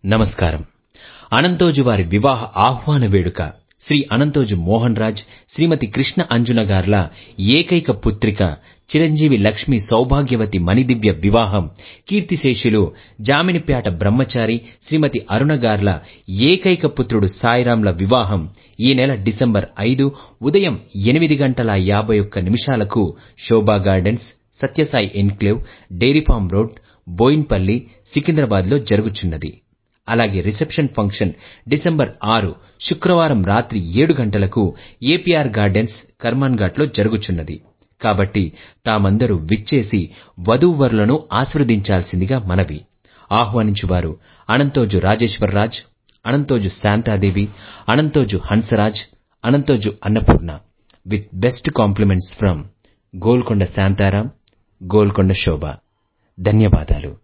నమస్కారం అనంతోజు వారి వివాహ ఆహ్వాన వేడుక శ్రీ అనంతోజు మోహన్ రాజ్ శ్రీమతి కృష్ణ అంజున గార్ల ఏకైక పుత్రిక చిరంజీవి లక్ష్మి సౌభాగ్యవతి మణిదివ్య వివాహం కీర్తిశేషులు జామినిపేట బ్రహ్మచారి శ్రీమతి అరుణ గార్ల ఏకైక పుత్రుడు సాయిరాంల వివాహం ఈ నెల డిసెంబర్ 5 ఉదయం 8 గంటల 51 నిమిషాలకు Shobha gardens Sathyasai enclave dairy farm road Bowenpally Secunderabad లో జరుగుచున్నది అలాగే రిసెప్షన్ ఫంక్షన్ డిసెంబర్ 6 శుక్రవారం రాత్రి 7 గంటలకు ఏపీఆర్ గార్డెన్స్ కర్మాన్ ఘాట్ లో జరుగుచున్నది కాబట్టి తామందరూ విచ్చేసి వధూవరులను ఆశీర్వదించాల్సిందిగా మనవి ఆహ్వానించువారు Ananthoju Rajeshwararaj Ananthoju Shanthadevi Ananthoju Hansraj Ananthoju Annapurna with best compliments from Golconda Shantaram Golconda Shobha ధన్యవాదాలు